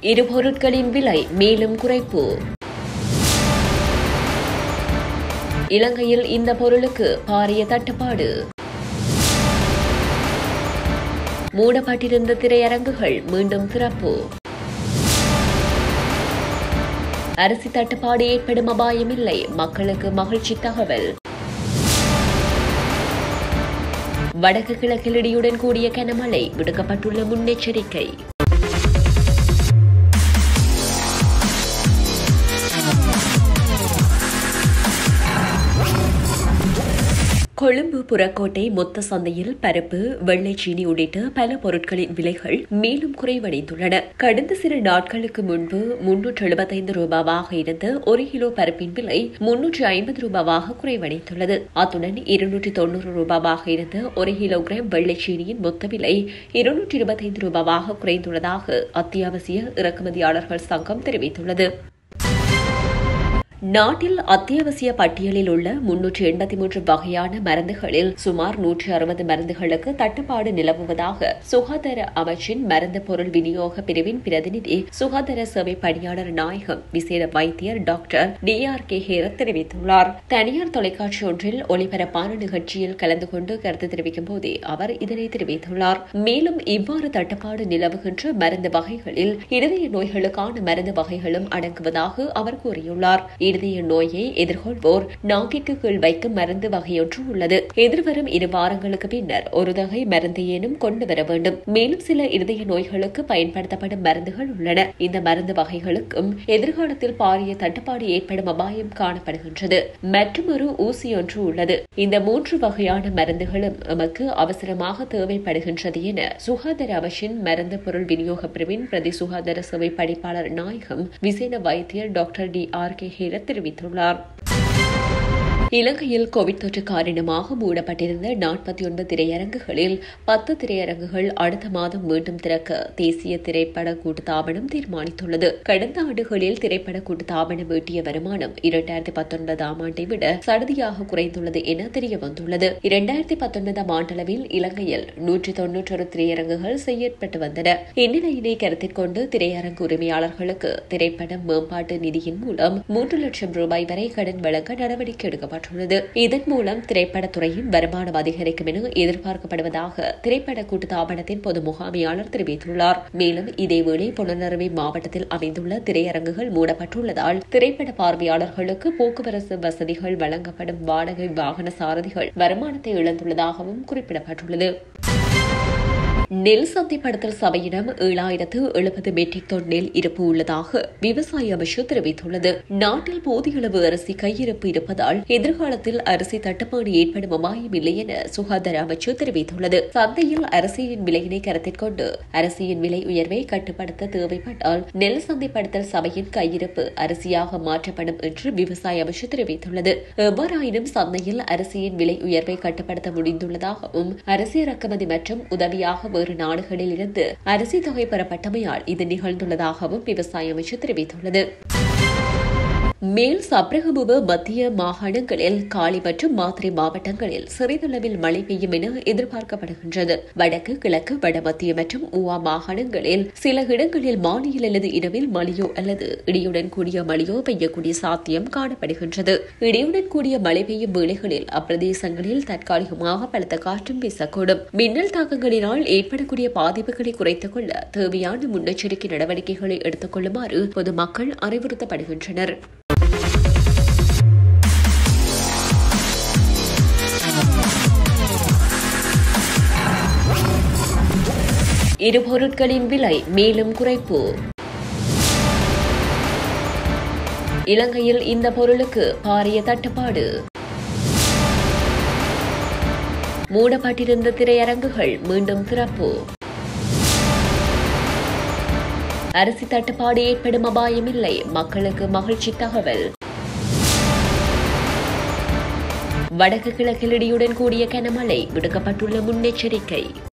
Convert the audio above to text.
இரு பொருட்களின் விலை மேலும் குறைப்பு இலங்கையில் இந்த பொருளுக்கு பாரிய தட்டுப்பாடு மூடப்பட்டிருந்த திரையரங்குகள் மீண்டும் திறப்பு அரிசி தட்டுப்பாடு ஏற்படும் அபாயமில்லை மக்களுக்கு மகிழ்ச்சி தகவல் வடக்கு கிழக்கில் இடியுடன் கூடிய கனமழை விடுக்கப்பட்டுள்ள முன்னெச்சரிக்கை கொழும்பு புறக்கோட்டை மொத்த சந்தையில் பருப்பு வெள்ளை சீனி உள்ளிட்ட பல பொருட்களின் விலைகள் மேலும் குறைவடைந்துள்ளன கடந்த சில நாட்களுக்கு முன்பு முன்னூற்று எழுபத்தைந்து ரூபாவாக இருந்த ஒரு கிலோ பருப்பின் விலை முன்னூற்று ஐம்பது ரூபாவாக குறைவடைந்துள்ளது அத்துடன் இருநூற்றி தொன்னூறு ரூபாவாக இருந்த ஒரு கிலோகிராம் வெள்ளை சீனியின் மொத்த விலை இருநூற்றி இருபத்தைந்து ரூபாவாக குறைந்துள்ளதாக அத்தியாவசிய இறக்குமதியாளர்கள் சங்கம் தெரிவித்துள்ளது நாட்டில் அத்தியாவசிய பட்டியலில் உள்ள முன்னூற்று எண்பத்தி மூன்று வகையான மருந்துகளில் சுமார் நூற்றி அறுபது மருந்துகளுக்கு தட்டுப்பாடு நிலவுவதாக சுகாதார அமைச்சின் மருந்து பொருள் விநியோக பிரிவின் பிரதிநிதி சுகாதார சேவை பணியாளர் நாயகம் விசேட வைத்தியர் doctor D R K Herath தெரிவித்துள்ளார் தனியார் தொலைக்காட்சி ஒன்றில் ஒளிபரப்பான நிகழ்ச்சியில் கலந்து கொண்டு கருத்து தெரிவிக்கும் போதே அவர் இதனை தெரிவித்துள்ளார் மேலும் இவ்வாறு தட்டுப்பாடு நிலவுகின்ற மருந்து வகைகளில் இருதய நோய்களுக்கான மருந்து வகைகளும் அடங்குவதாக அவர் கூறியுள்ளார் இருதய நோயை எதிர்கொள்வோர் நாக்கிற்கு கீழ் வைக்கும் மருந்து வகையொன்று உள்ளது எதிர்வரும் இரு வாரங்களுக்கு பின்னர் ஒரு வகை மருந்தையேனும் கொண்டு வர வேண்டும் மேலும் சில இருதய நோய்களுக்கு பயன்படுத்தப்படும் மருந்துகள் உள்ளன இந்த மருந்து வகைகளுக்கும் எதிர்காலத்தில் பாரிய தட்டுப்பாடு ஏற்படும் அபாயம் காணப்படுகின்றது மற்றும் ஒரு ஊசி ஒன்று உள்ளது இந்த மூன்று வகையான மருந்துகளும் எமக்கு அவசரமாக தேவைப்படுகின்றது என சுகாதார அமைச்சின் மருந்து பொருள் விநியோக பிரிவின் பிரதி சுகாதார சேவை பணிப்பாளர் நாயகம் விசேட வைத்தியர் doctor D R K Herath தெரிவித்துள்ளார் இலங்கையில் கோவிட் தொற்று காரணமாக மூடப்பட்டிருந்த நாற்பத்தி ஒன்பது திரையரங்குகளில் பத்து திரையரங்குகள் அடுத்த மாதம் மீண்டும் திறக்க தேசிய திரைப்பட கூட்டுத்தாபனம் தீர்மானித்துள்ளது கடந்த ஆண்டுகளில் திரைப்பட கூட்டுத்தாபனம் ஈட்டிய வருமானம் இரண்டாயிரத்தி பத்தொன்பதாம் ஆண்டை விட சடுதியாக குறைந்துள்ளது என தெரிய வந்துள்ளது இரண்டாயிரத்தி பத்தொன்பதாம் ஆண்டளவில் இலங்கையில் நூற்றி தொன்னூற்றொரு திரையரங்குகள் செய்யப்பட்டு வந்தன இந்நிலையினை கருத்தில் கொண்டு திரையரங்கு உரிமையாளர்களுக்கு திரைப்பட மேம்பாட்டு நிதியின் மூலம் மூன்று லட்சம் ரூபாய் வரை கடன் வழங்க நடவடிக்கை எடுக்கப்பட்டது செய்யப்பட்டுள்ளது இதன் மூலம் திரைப்படத்துறையின் வருமானம் அதிகரிக்கும் என எதிர்பார்க்கப்படுவதாக திரைப்பட கூட்டுத்தாபனத்தின் பொது முகாமையாளர் தெரிவித்துள்ளார் மேலும் இதேவேளை புலனறுவை மாவட்டத்தில் அமைந்துள்ள திரையரங்குகள் மூடப்பட்டுள்ளதால் திரைப்பட பார்வையாளர்களுக்கு போக்குவரத்து வசதிகள் வழங்கப்படும் வாடகை வாகன சாரதிகள் வருமானத்தை இழந்துள்ளதாகவும் குறிப்பிடப்பட்டுள்ளது நெல் சந்தைப்படுத்தல் சபையிடம் ஏழாயிரத்து எழுபது மெட்ரிக் டன் நெல் இருப்பு உள்ளதாக விவசாய அமைச்சு தெரிவித்துள்ளது நாட்டில் போதிய அளவு அரிசி கையிருப்பு இருப்பதால் எதிர்காலத்தில் அரிசி தட்டுப்பாடு ஏற்படும் அபாயம் இல்லை என சுகாதார அமைச்சு தெரிவித்துள்ளது சந்தையில் அரிசியின் விலையினை கருத்தில் கொண்டு அரிசியின் விலை உயர்வை கட்டுப்படுத்த தேவைப்பட்டால் நெல் சந்தைப்படுத்தல் சபையின் கையிருப்பு அரிசியாக மாற்றப்படும் என்று விவசாய அமைச்சு தெரிவித்துள்ளது எவ்வாறாயினும் சந்தையில் அரிசியின் விலை உயர்வை கட்டுப்படுத்த முடிந்துள்ளதாகவும் அரிசி இறக்குமதி மற்றும் உதவியாக வேறு நாடுகளில் இருந்து அரிசி தொகை பெறப்பட்டமையால் இது நிகழ்ந்துள்ளதாகவும் விவசாய அமைச்சு தெரிவித்துள்ளது மேல் சப்ரகமுவ மத்திய மாகாணங்களில் காலி மற்றும் மாத்திரை மாவட்டங்களில் சிறிதளவில் மழை பெய்யும் என எதிர்பார்க்கப்படுகின்றது வடக்கு கிழக்கு வடமத்திய மற்றும் ஊவா மாகாணங்களில் சில இடங்களில் மாலையில் அல்லது இரவில் மழையோ அல்லது இடியுடன் கூடிய மழையோ பெய்யக்கூடிய சாத்தியம் காணப்படுகின்றது இடியுடன் கூடிய மழை பெய்யும் வேளைகளில் அப்பிரதேசங்களில் தற்காலிகமாக பலத்த காற்றும் வீசக்கூடும் மின்னல் தாக்கங்களினால் ஏற்படக்கூடிய பாதிப்புகளை குறைத்துக் கொள்ள தேவையான முன்னெச்சரிக்கை நடவடிக்கைகளை எடுத்துக் கொள்ளுமாறு பொதுமக்கள் அறிவுறுத்தப்படுகின்றனர் இரு பொருட்களின் விலை மேலும் குறைப்பு இலங்கையில் இந்த பொருளுக்கு பாரிய தட்டுப்பாடு மூடப்பட்டிருந்த திரையரங்குகள் மீண்டும் திறப்பு அரிசி தட்டுப்பாடு ஏற்படும் அபாயமில்லை மக்களுக்கு மகிழ்ச்சி தகவல் வடக்கு கிழக்கில் இடியுடன் கூடிய கனமழை விடுக்கப்பட்டுள்ள முன்னெச்சரிக்கை